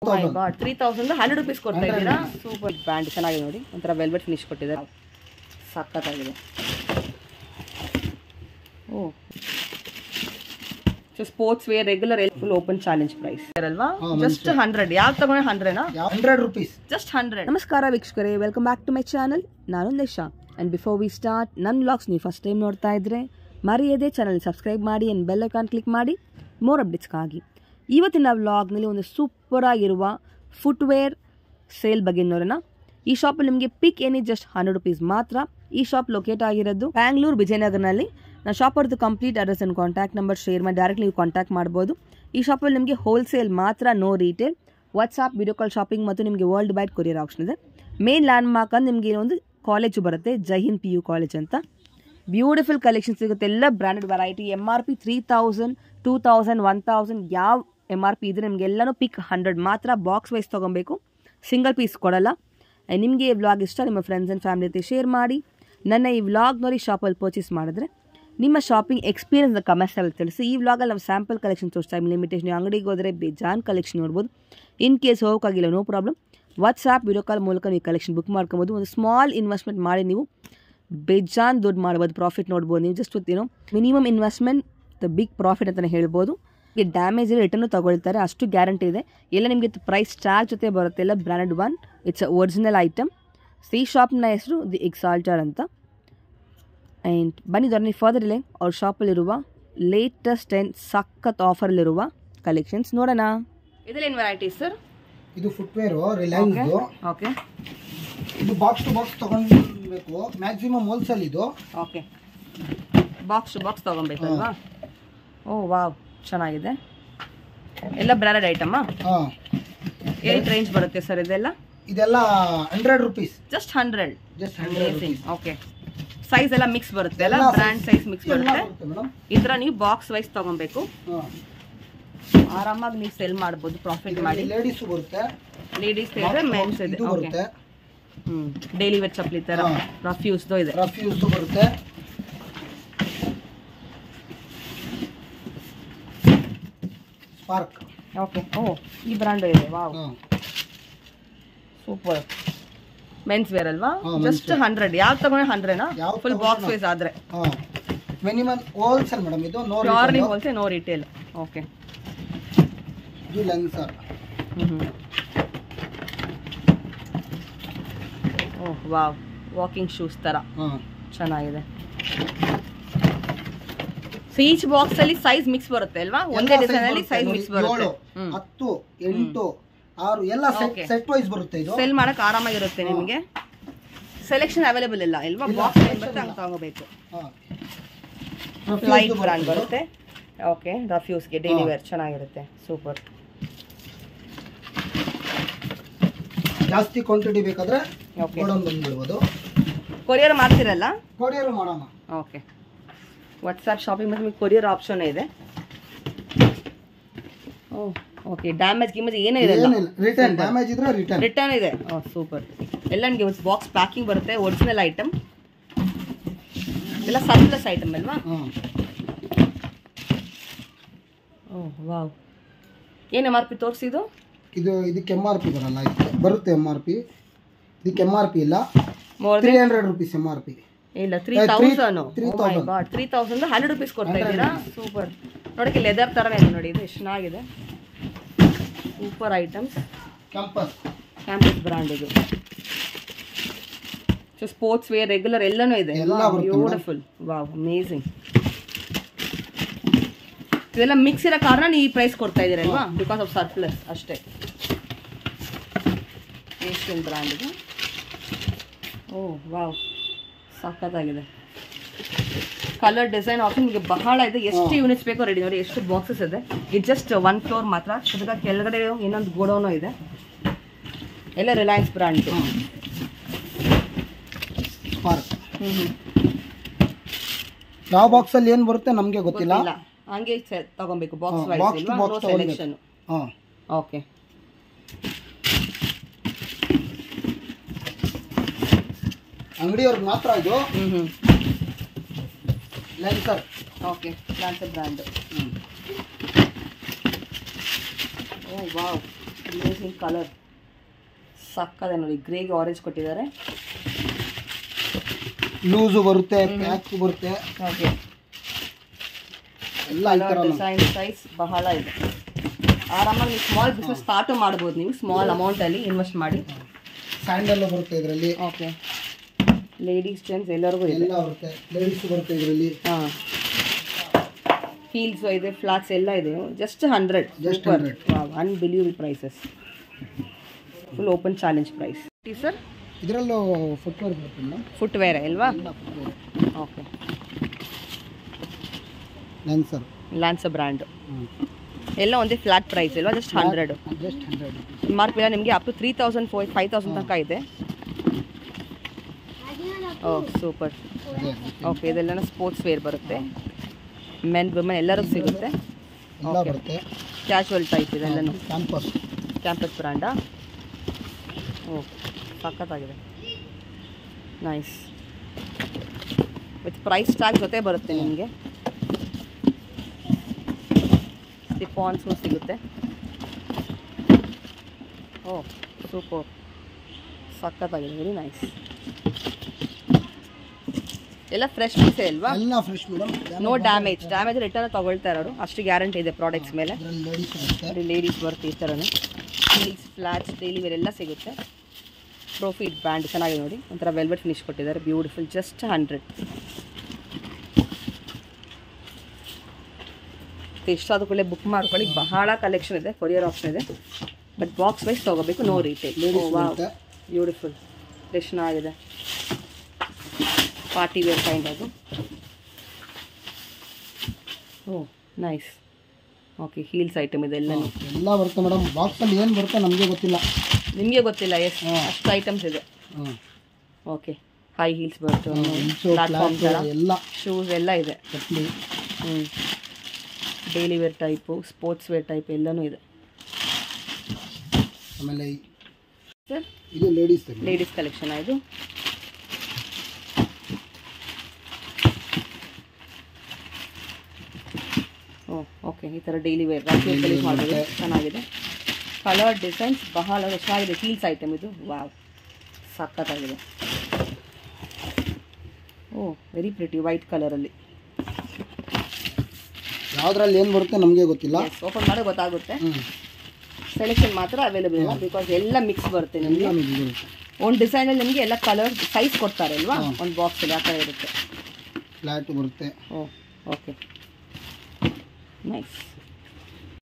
Thousand three thousand hundred rupees ಕೊಡ್ತಾ ಇದ್ದೀರಾ super brand ಚೆನ್ನಾಗಿದೆ ನೋಡಿ ಒಂಥರ ವೆಲ್ವೆಟ್ ಫಿನಿಶ್ ಕೊಟ್ಟಿದ್ದಾರೆ ಸಖತ್ತಾಗಿದೆ oh so sports wear regular full open challenge price ಅಲ್ವಾ ಜಸ್ಟ್ ಹಂಡ್ರೆಡ್ ಯಾವ್ದು ತಗೊಂಡ್ರೆ ಹಂಡ್ರೆಡ್ನಾ ಹಂಡ್ರೆಡ್ ರುಪೀಸ್ ಜಸ್ಟ್ ಹಂಡ್ರೆಡ್ ನಮಸ್ಕಾರ ವೀಕ್ಷಕರೇ welcome back to my channel ನಾನು Nisha and before we start ನನ್ನ ವ್ಲಾಗ್ಸ್ ನೀವು ಫಸ್ಟ್ ಟೈಮ್ ನೋಡ್ತಾ ಇದ್ರೆ ಮರೆಯದೇ ಚಾನಲ್ ಸಬ್ಸ್ಕ್ರೈಬ್ ಮಾಡಿ ಆ್ಯಂಡ್ ಬೆಲ್ ಐಕಾನ್ ಕ್ಲಿಕ್ ಮಾಡಿ ಮೋರ್ ಅಪ್ಡೇಟ್ಸ್ಗಾಗಿ ಇವತ್ತಿನ ವ್ಲಾಗ್ನಲ್ಲಿ ಒಂದು ಸೂಪರ್ ಆಗಿರುವ ಫುಟ್ವೇರ್ ಸೇಲ್ ಬಗ್ಗೆ ನೋಡೋಣ ಈ ಶಾಪಲ್ಲಿ ನಿಮಗೆ ಪಿಕ್ ಏನಿ ಜಸ್ಟ್ ಹಂಡ್ರೆಡ್ ರುಪೀಸ್ ಮಾತ್ರ ಈ ಶಾಪ್ ಲೊಕೇಟ್ ಆಗಿರೋದು ಬ್ಯಾಂಗ್ಳೂರು ವಿಜಯನಗರ್ನಲ್ಲಿ ನಾನು ಶಾಪ್ ಅವ್ರದ್ದು complete address and contact number share ಮಾಡಿ ಡೈರೆಕ್ಟ್ ನೀವು ಕಾಂಟ್ಯಾಕ್ಟ್ ಮಾಡ್ಬೋದು ಈ ಶಾಪಲ್ಲಿ ನಿಮಗೆ ಹೋಲ್ಸೇಲ್ ಮಾತ್ರ no retail WhatsApp video call shopping ಮತ್ತು ನಿಮಗೆ ವರ್ಲ್ಡ್ ವೈಡ್ ಕೊರಿಯರ್ ಆಪ್ಷನ್ ಇದೆ ಮೇನ್ ಲ್ಯಾಂಡ್ ಮಾರ್ಕ್ ಅಂದ್ರೆ ನಿಮಗೆ ಒಂದು ಕಾಲೇಜು ಬರುತ್ತೆ Jai Hind P U college ಅಂತ ಬ್ಯೂಟಿಫುಲ್ ಕಲೆಕ್ಷನ್ ಸಿಗುತ್ತೆ ಎಲ್ಲ branded variety M R P three thousand two thousand one thousand ಯಾವ ಎಮ್ ಆರ್ ಪಿ ಇದ್ರೆ ನಿಮಗೆ ಎಲ್ಲನೂ ಪಿಕ್ ಹಂಡ್ರೆಡ್ ಮಾತ್ರ ಬಾಕ್ಸ್ ವೈಸ್ ತೊಗೊಬೇಕು ಸಿಂಗಲ್ ಪೀಸ್ ಕೊಡಲ್ಲ And ನಿಮಗೆ ಈ ವ್ಲಾಗ್ ಇಷ್ಟ ನಿಮ್ಮ ಫ್ರೆಂಡ್ಸ್ ಆ್ಯಂಡ್ ಫ್ಯಾಮಿಲಿ ಜೊತೆ ಶೇರ್ ಮಾಡಿ ನನ್ನ ಈ ವ್ಲಾಗ್ ನೋಡಿ ಶಾಪಲ್ಲಿ ಪರ್ಚೇಸ್ ಮಾಡಿದ್ರೆ ನಿಮ್ಮ ಶಾಪಿಂಗ್ ಎಕ್ಸ್ಪೀರಿಯನ್ಸ್ ಕಮೆಂಟ್ಸಲ್ಲಿ ತಿಳಿಸಿ ಈ ವ್ಲಾಗಲ್ಲಿ ನಾವು ಸ್ಯಾಂಪಲ್ ಕಲೆಕ್ಷನ್ ತೋರಿಸ್ತಾ ಇದ್ದೀವಿ ಲಿಮಿಟೇಷನ್ ಅಂಗಡಿಗೆ ಹೋದರೆ ಬೇಜಾನ್ ಕಲೆಕ್ಷನ್ ನೋಡ್ಬೋದು ಇನ್ ಕೇಸ್ ಹೋಗೋಕ್ಕಾಗಿಲ್ಲ no problem WhatsApp video call ಮೂಲಕ ನೀವು ಕಲೆಕ್ಷನ್ ಬುಕ್ ಮಾಡ್ಕೊಬೋದು ಒಂದು ಸ್ಮಾಲ್ ಇನ್ವೆಸ್ಟ್ಮೆಂಟ್ ಮಾಡಿ ನೀವು ಬೇಜಾನ್ ದುಡ್ಡು ಮಾಡ್ಬೋದು ಪ್ರಾಫಿಟ್ ನೋಡ್ಬೋದು ನೀವು ಜಸ್ಟ್ ಏನೋ minimum investment the big profit ಅಂತಲೇ ಹೇಳ್ಬೋದು ಈ ಡ್ಯಾಮೇಜ್ ರಿಟರ್ನು ತಗೊಳ್ತಾರೆ ಅಷ್ಟು ಗ್ಯಾರಂಟಿ ಇದೆ ಎಲ್ಲ ನಿಮಗೆ ಪ್ರೈಸ್ ಚಾರ್ಜ್ ಜೊತೆ ಬರುತ್ತೆ ಎಲ್ಲ branded one it's a original item ಈ ಶಾಪ್ನ ಹೆಸರು ದಿ ಎಕ್ಸಾಲ್ಟರ್ ಅಂತ ಆ್ಯಂಡ್ ಬನ್ನಿ ದೊಡ್ಡ ಫರ್ದರ್ ಇಲ್ಲೇ ಅವ್ರ ಶಾಪಲ್ಲಿರುವ ಲೇಟೆಸ್ಟ್ ಆ್ಯಂಡ್ ಸಖತ್ ಆಫರಲ್ಲಿರುವ ಕಲೆಕ್ಷನ್ಸ್ ನೋಡೋಣ ಇದಲ್ಲೇನು ವೆರೈಟಿ ಸರ್ ಇದು ಫುಟ್ವೇರು ರಿಲಯನ್ಸ್ ಓಕೆ ಇದು ಬಾಕ್ಸ್ ಟು ಬಾಕ್ಸ್ ತಗೊಳ್ಬೇಕು ಮ್ಯಾಕ್ಸಿಮಮ್ ಹೋಲ್ಸೇಲ್ ಇದು ಓಕೆ ಬಾಕ್ಸ್ ಟು ಬಾಕ್ಸ್ ತೊಗೊಬೇಕಲ್ವಾ ಓ ವಾವ್ ಚೆನ್ನಾಗಿದೆ ಎಲ್ಲ ಬ್ರ್ಯಾಂಡೆಡ್ ಐಟಮಾ ಹಾಂ ಏಟ್ ರೇಂಜ್ ಬರುತ್ತೆ ಸರ್ ಇದೆಲ್ಲ ಇದೆಲ್ಲ hundred rupees just hundred just hundred okay size ಎಲ್ಲ ಮಿಕ್ಸ್ ಬರುತ್ತೆ ಅಲ್ಲ ಎಲ್ಲ ಬ್ರ್ಯಾಂಡ್ ಸೈಜ್ ಮಿಕ್ಸ್ ಎಲ್ಲ ಬರುತ್ತೆ ಬರುತ್ತೆ ಮೇಡಮ್ ಈ ಥರ ನೀವು ಬಾಕ್ಸ್ ವೈಸ್ ತೊಗೊಬೇಕು ಹಾಂ ಆರಾಮಾಗಿ ನೀವು ಸೆಲ್ ಮಾಡ್ಬೋದು ಪ್ರಾಫಿಟ್ ಮಾಡಿ ಲೇಡೀಸು ಬರುತ್ತೆ ಲೇಡೀಸ್ ಹೇಳಿದ್ರೆ ಮೆನ್ಸ್ ಇದೆ ಇದು ಓಕೆ ಬರುತ್ತೆ ಹ್ಞೂ ಡೈಲಿ ವೇರ್ ಚಪ್ಪಲಿ ಥರ ಹಾ. ರಫ್ಯೂಸ್ದು ಇದೆ ರಫ್ಯೂಸ್ ಬರುತ್ತೆ ಸ್ಪಾರ್ಕ್ ಓಕೆ ಓ ಈ ಬ್ರ್ಯಾಂಡ್ ಇದೆ ವಾವ್ ಹಾಂ ಸೂಪರ್ ಮೆನ್ಸ್ ವೇರ್ ಅಲ್ವಾ ಹಾ, men's ಜಸ್ಟ್ ಹಂಡ್ರೆಡ್ ಯಾವ್ದು ತಗೊಂಡ್ರೆ ಹಂಡ್ರೆಡ್ನಾ ಯಾವ್ದ್ ಫುಲ್ ಬಾಕ್ಸ್ ವೈಸ್ ಆದ್ರೆ ಹಾಂ ಮಿನಿಮಮ್ ಹೋಲ್ಸೇಲ್ ಮೇಡಮ್ ಇದು ನೋ ಪ್ಯೂರ್ ನೀವು ಹೋಲ್ಸೆ ನೋ ರಿಟೇಲ್ ಓಕೆ ಇದು ಲೆನ್ಸರ್ ಹ್ಞೂ ಓಹ್ ವಾವ್ ವಾಕಿಂಗ್ ಶೂಸ್ ಥರ ಹಾಂ ಚೆನ್ನಾಗಿದೆ ಸೊ ಈಚ್ ಬಾಕ್ಸ್ ಅಲ್ಲಿ ಸೈಜ್ ಮಿಕ್ಸ್ ಬರುತ್ತೆ ಅಲ್ವಾ ಒಂದೇ ಡಿಸೈನ್ ಅಲ್ಲಿ ಸೈಜ್ ಮಿಕ್ಸ್ ಬರುತ್ತೆ ಏಳು ಹ್ಮ್ ಹತ್ತು ಎಂಟು ಆರು ಎಲ್ಲ Okay. ಸೆಟ್ ವೈಸ್ ಬರುತ್ತೆ ಇದು ಸೆಲ್ ಮಾಡಕ್ ಆರಾಮಾಗಿರುತ್ತೆ ನಿಮಗೆ ಸೆಲೆಕ್ಷನ್ ಅವೈಲೇಬಲ್ ಇಲ್ಲ ಇಲ್ವಾ ಬಾಕ್ಸ್ ಏನ್ ಬರುತ್ತೆ ಹಂಗೆ ತಗೋಬೇಕು ಹಾಂ ಲೈಟ್ ಬ್ರ್ಯಾಂಡ್ ಬರುತ್ತೆ ಓಕೆ ರಫ್ಯೂಸ್ಗೆ ಡೈಲಿ ವೇರ್ ಚೆನ್ನಾಗಿರುತ್ತೆ ಸೂಪರ್ ಜಾಸ್ತಿ ಕ್ವಾಂಟಿಟಿ ಬೇಕಾದ್ರೆ ಓಕೆ ಗೋಡನ್ ಬಂದ್ಬಿಡ್ಬೋದು ಕೊರಿಯರ್ ಮಾಡ್ತಿರಲ್ಲ ಕೊರಿಯರ್ ಮಾಡೋಣ ಓಕೆ ವಾಟ್ಸ್ಆ್ಯಪ್ ಶಾಪಿಂಗ್ ಮತ್ತೆ ನಿಮಗೆ ಕೊರಿಯರ್ ಆಪ್ಷನ್ ಇದೆ ಓ ಓಕೆ ಡ್ಯಾಮೇಜ್ ಗಿಮೇಜ್ ಏನೇ ಇರಲ್ಲ ಏನಿಲ್ಲ ರಿಟರ್ನ್ ಡ್ಯಾಮೇಜ್ ಇದ್ರೆ ರಿಟರ್ನ್ ರಿಟರ್ನ್ ಇದೆ ಓ ಸೂಪರ್ ಎಲ್ಲ ನಿಮಗೆ ಒಂದು ಬಾಕ್ಸ್ ಪ್ಯಾಕಿಂಗ್ ಬರುತ್ತೆ ಒರಿಜಿನಲ್ ಐಟಮ್ ಎಲ್ಲ ಸರ್ಪ್ಲಸ್ ಐಟಮ್ ಅಲ್ವಾ ಹಾಂ ಓ ವಾವ್ ಏನು ಎಮ್ ಆರ್ ಪಿ ತೋರಿಸಿದು ಇದು ಇದಕ್ಕೆ ಎಮ್ ಆರ್ ಪಿ ಬರಲ್ಲ ಇದಕ್ಕೆ ಬರುತ್ತೆ ಎಮ್ ಆರ್ ಪಿ ಇದಕ್ಕೆ ಎಮ್ ಆರ್ ಪಿ ಇಲ್ಲ more three hundred rupees M R P ಇಲ್ಲ three Eh, three- thousand three ಗಾಡ್ ತ್ರೀ ತೌಸಂಡ್ ಹಂಡ್ರೆಡ್ ರುಪೀಸ್ ಕೊಡ್ತಾ ಇದ್ದೀರಾ ಸೂಪರ್ ನೋಡಕ್ಕೆ ಲೆದರ್ ಥರನೇ ಇದೆ ನೋಡಿ ಇದು ಎಷ್ಟು ಚೆನ್ನಾಗಿದೆ super items Campus Campus brand ಇದು ಸೊ ಸ್ಪೋರ್ಟ್ಸ್ ವೇರ್ ರೆಗ್ಯುಲರ್ ಎಲ್ಲನೂ ಇದೆ ಎಲ್ಲ ಬರುತ್ತೆ ಬ್ಯೂಟಿಫುಲ್ ವಾವ್ ಅಮೇಸಿಂಗ್ ಇದೆಲ್ಲ ಮಿಕ್ಸ್ ಇರೋ ಕಾರಣ ನೀವು ಈ ಪ್ರೈಸ್ ಕೊಡ್ತಾ ಇದ್ದೀರಲ್ವಾ ಬಿಕಾಸ್ ಆಫ್ ಸರ್ಪ್ಲಸ್ ಅಷ್ಟೇ ಏಷ್ಯನ್ ಬ್ರ್ಯಾಂಡ್ ಇದು ಓ ವಾವ್ ಸಖತ್ತಾಗಿದೆ ಕಲರ್ ಡಿಸೈನ್ ಆಪ್ಷನ್ ನಿಮಗೆ ಬಹಳ ಇದೆ ಎಷ್ಟು ಯೂನಿಟ್ಸ್ ಬೇಕೋ ರೆಡಿ ನೋಡಿ ಎಷ್ಟು ಬಾಕ್ಸಸ್ ಇದೆ ಇದು ಜಸ್ಟ್ ಒನ್ ಫ್ಲೋರ್ ಮಾತ್ರ ಅದಕ್ಕೆ ಕೆಳಗಡೆ ಇನ್ನೊಂದು ಗೋಡೌನು ಇದೆ ಎಲ್ಲ ರಿಲಯನ್ಸ್ ಬ್ರ್ಯಾಂಡ್ ಸ್ಪಾರ್ಕ್ ಹ್ಞೂ ಹ್ಞೂ ಯಾವ ಬಾಕ್ಸಲ್ಲಿ ಏನು ಬರುತ್ತೆ ನಮಗೆ ಗೊತ್ತಿಲ್ಲ ಇಲ್ಲ ಹಂಗೆ ಸೆ- ತಗೊಬೇಕು ಬಾಕ್ಸ್ ಹಾ, ವೈಸ್ box to ಇಲ್ವಾ box ನೋ ತಗೊಳ್ಬೇಕು. ಸೆಲೆಕ್ಷನ್ ಹಾಂ ಓಕೆ ಅಂಗಡಿಯವ್ರಿಗೆ ಮಾತ್ರ ಇದು ಹ್ಞೂ ಹ್ಞೂ Lancer okay Lancer brand oh wow amazing colour ಸಕ್ಕದೆ ನೋಡಿ ಗ್ರೇಗೆ ಆರೆಂಜ್ ಕೊಟ್ಟಿದ್ದಾರೆ ಲೂಸು ಬರುತ್ತೆ ಪ್ಯಾಕ್ ಬರುತ್ತೆ ಓಕೆ ಎಲ್ಲ ಈ ಥರ ಡಿಸೈನ್ ಸೈಜ್ ಬಹಳ ಇದೆ ಆರಾಮಾಗಿ ನೀವು ಸ್ಮಾಲ್ ಬಿಸ್ನೆಸ್ ಸ್ಟಾರ್ಟು ಮಾಡ್ಬೋದು ನೀವು ಸ್ಮಾಲ್ ಅಮೌಂಟಲ್ಲಿ ಇನ್ವೆಸ್ಟ್ ಮಾಡಿ ಸ್ಯಾಂಡಲ್ ಬರುತ್ತೆ ಇದರಲ್ಲಿ ಓಕೆ ಲೇಡೀಸ್ ಜೆಂಟ್ಸ್ ಎಲ್ಲರಿಗೂ ಇದೆ ಎಲ್ಲ ಬರುತ್ತೆ ಲೇಡೀಸ್ ಬರುತ್ತೆ ಇದರಲ್ಲಿ ಹಾಂ ಹೀಲ್ಸ್ ಇದೆ ಫ್ಲಾಟ್ಸ್ ಎಲ್ಲ ಇದೆ just hundred Just 100. Unbelievable prices full open challenge price sir ಇದರಲ್ಲೂ ಫುಟ್ವೇರ್ ಬರುತ್ತೆ ಮೇಡಮ್ ಫುಟ್ವೇರ್ ಅಲ್ವಾ ಎಲ್ಲ footwear okay Lancer Lancer brand ಎಲ್ಲ ಒಂದೇ ಫ್ಲಾಟ್ ಪ್ರೈಸ್ ಅಲ್ವಾ just hundred just hundred M R P ಎಲ್ಲ ನಿಮಗೆ up to three thousand four five thousand ತನಕ ಇದೆ ಓ ಸೂಪರ್ ಅದೇ ಓಕೆ ಇದೆಲ್ಲ ಸ್ಪೋರ್ಟ್ಸ್ ವೇರ್ ಬರುತ್ತೆ ಮೆನ್ ವುಮೆನ್ ಎಲ್ಲರಿಗೂ ಸಿಗುತ್ತೆ ಎಲ್ಲ ಬರುತ್ತೆ ಕ್ಯಾಶುವಲ್ ಟೈಪ್ ಇದೆಲ್ಲನೂ ಕ್ಯಾಂಪಸ್ ಕ್ಯಾಂಪಸ್ ಬ್ರ್ಯಾಂಡಾ ಓ ಸಖತ್ತಾಗಿದೆ ನೈಸ್ ವಿತ್ ಪ್ರೈಸ್ ಟ್ಯಾಗ್ ಜೊತೆ ಬರುತ್ತೆ ನಿಮಗೆ ಸ್ಟಿಪಾನ್ಸು ಸಿಗುತ್ತೆ ಓ ಸೂಪರ್ ಸಖತ್ತಾಗಿದೆ ವೆರಿ ನೈಸ್ ಎಲ್ಲ ಫ್ರೆಶ್ ಪೀಸೇ ಅಲ್ವಾ ಎಲ್ಲ fresh madam no damage damage return ತಗೊಳ್ತಾ ಇರೋರು ಅಷ್ಟು ಗ್ಯಾರಂಟಿ ಇದೆ ಪ್ರಾಡಕ್ಟ್ಸ್ ಮೇಲೆ ಇದರಲ್ಲಿ ಲೇಡೀಸ್ ಬರುತ್ತೆ ಅಲ್ಲಿ ಲೇಡೀಸ್ ಬರುತ್ತೆ ಈ ಥರನೇ ಹೀಲ್ಸ್ ಫ್ಲಾಟ್ಸ್ ಡೈಲಿ ವೇರ್ ಎಲ್ಲ ಸಿಗುತ್ತೆ ಪ್ರೋಫಿಟ್ ಬ್ಯಾಂಡ್ ಚೆನ್ನಾಗಿದೆ ನೋಡಿ ಒಂಥರ ವೆಲ್ವೆಟ್ ಫಿನಿಶ್ ಕೊಟ್ಟಿದ್ದಾರೆ ಬ್ಯೂಟಿಫುಲ್ ಜಸ್ಟ್ ಹಂಡ್ರೆಡ್ ಎಷ್ಟಾದ ಕೂಡಲೇ ಬುಕ್ ಮಾಡ್ಕೊಳ್ಳಿ ಬಹಳ ಕಲೆಕ್ಷನ್ ಇದೆ ಕೊರಿಯರ್ ಆಪ್ಷನ್ ಇದೆ ಬಟ್ ಬಾಕ್ಸ್ ವೈಸ್ ತೊಗೋಬೇಕು ನೋ ರೇಟೇಲ್ ಲೇಡೀಸ್ ಬರುತ್ತೆ ಬ್ಯೂಟಿಫುಲ್ ಎಷ್ಟು ಚೆನ್ನಾಗಿದೆ ಪಾರ್ಟಿ ವೇರ್ ಕೈಂಡ್ ಅದು oh nice okay heels item ಇದೆ ಎಲ್ಲನೂ ಎಲ್ಲ ಬರುತ್ತೆ ಮೇಡಮ್ ಬಾಕ್ಸಲ್ಲಿ ಏನು ಬರುತ್ತೆ ನಮಗೆ ಗೊತ್ತಿಲ್ಲ ನಿಮಗೆ ಗೊತ್ತಿಲ್ಲ ಎಸ್ ಹಾ. ಅಷ್ಟು ಐಟಮ್ಸ್ ಇದೆ ಹಾಂ ಓಕೆ ಹೈ ಹೀಲ್ಸ್ ಬರುತ್ತೆ ಇಂಚು ಪ್ಲಾಟ್ಫಾರ್ಮ್ ಥರ ಎಲ್ಲ ಶೂಸ್ ಎಲ್ಲ ಇದೆ ಚಟ್ನಿ ಹ್ಞೂ daily wear type sports wear type ಎಲ್ಲನೂ ಇದೆ ಆಮೇಲೆ ಈ- ಸರ್ ಇದು ಲೇಡೀಸ್ ಲೇಡೀಸ್ ಕಲೆಕ್ಷನ್ ಇದು ಓ ಓಕೆ ಈ ಥರ ಡೈಲಿ ವೇರ್ ರಾತ್ರಿ ಕಲೀಸ್ ಮಾಡ್ಬೋದು ಚೆನ್ನಾಗಿದೆ ಕಲರ್ ಡಿಸೈನ್ಸ್ ಬಹಳ ಚೆನ್ನಾಗಿದೆ ಹೀಲ್ಸ್ ಐಟಮ್ ಇದು ವಾವ್ ಸಖತ್ತಾಗಿದೆ ಓ ವೆರಿ ಪ್ರಿಟಿ ವೈಟ್ ಕಲರಲ್ಲಿ ಯಾವ್ದ್ರಲ್ಲಿ ಏನು ಬರುತ್ತೆ ನಮಗೆ ಗೊತ್ತಿಲ್ಲ ಓಪನ್ ಮಾಡೋ ಗೊತ್ತಾಗುತ್ತೆ ಹ್ಞೂ ಸೆಲೆಕ್ಷನ್ ಮಾತ್ರ ಅವೈಲೇಬಲ್ ಇಲ್ಲ ಬಿಕಾಸ್ ಎಲ್ಲ ಮಿಕ್ಸ್ ಬರುತ್ತೆ ನಿಮಗೆ ಎಲ್ಲ ನಮಗೆ ಬರುತ್ತೆ ಒಂದು ಡಿಸೈನಲ್ಲಿ ನಿಮಗೆ ಎಲ್ಲ ಕಲರ್ ಸೈಜ್ ಕೊಡ್ತಾರೆ ಅಲ್ವಾ ಒಂದು ಬಾಕ್ಸಲ್ಲಿ ಆ ಥರ ಇರುತ್ತೆ ಫ್ಲ್ಯಾಟ್ ಬರುತ್ತೆ ಓ ಓಕೆ ನೈಸ್